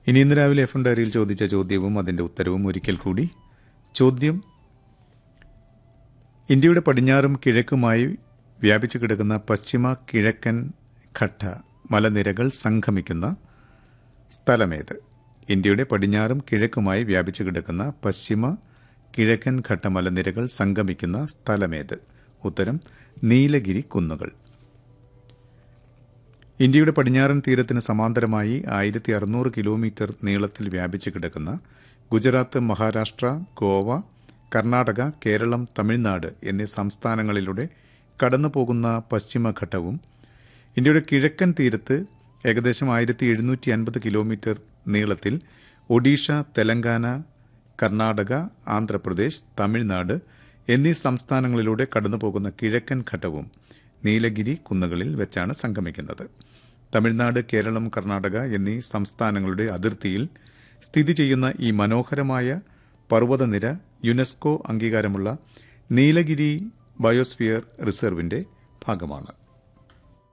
ഇനി ഇന്ന് രാവിലെ എഫ് എം ഡയറിയിൽ ചോദിച്ച ചോദ്യവും അതിന്റെ ഉത്തരവും ഒരിക്കൽ കൂടി ചോദ്യം ഇന്ത്യയുടെ പടിഞ്ഞാറും കിഴക്കുമായി വ്യാപിച്ചു കിടക്കുന്ന പശ്ചിമ കിഴക്കൻ ഘട്ട മലനിരകൾ സംഗമിക്കുന്ന സ്ഥലമേത് ഇന്ത്യയുടെ പടിഞ്ഞാറും കിഴക്കുമായി വ്യാപിച്ചു കിടക്കുന്ന പശ്ചിമ കിഴക്കൻ ഘട്ട മലനിരകൾ സംഗമിക്കുന്ന സ്ഥലമേത് ഉത്തരം നീലഗിരി കുന്നുകൾ ഇന്ത്യയുടെ പടിഞ്ഞാറൻ തീരത്തിന് സമാന്തരമായി ആയിരത്തി അറുന്നൂറ് കിലോമീറ്റർ നീളത്തിൽ വ്യാപിച്ചു കിടക്കുന്ന ഗുജറാത്ത് മഹാരാഷ്ട്ര ഗോവ കർണാടക കേരളം തമിഴ്നാട് എന്നീ സംസ്ഥാനങ്ങളിലൂടെ കടന്നുപോകുന്ന പശ്ചിമഘട്ടവും ഇന്ത്യയുടെ കിഴക്കൻ തീരത്ത് ഏകദേശം ആയിരത്തി എഴുന്നൂറ്റി അൻപത് കിലോമീറ്റർ നീളത്തിൽ ഒഡീഷ തെലങ്കാന കർണാടക ആന്ധ്രാപ്രദേശ് തമിഴ്നാട് എന്നീ സംസ്ഥാനങ്ങളിലൂടെ കടന്നുപോകുന്ന കിഴക്കൻ ഘട്ടവും നീലഗിരി കുന്നുകളിൽ വെച്ചാണ് സംഗമിക്കുന്നത് തമിഴ്നാട് കേരളം കർണാടക എന്നീ സംസ്ഥാനങ്ങളുടെ അതിർത്തിയിൽ സ്ഥിതി ചെയ്യുന്ന ഈ മനോഹരമായ പർവ്വതനിര യുനെസ്കോ അംഗീകാരമുള്ള നീലഗിരി ബയോസ്ഫിയർ റിസർവിന്റെ ഭാഗമാണ്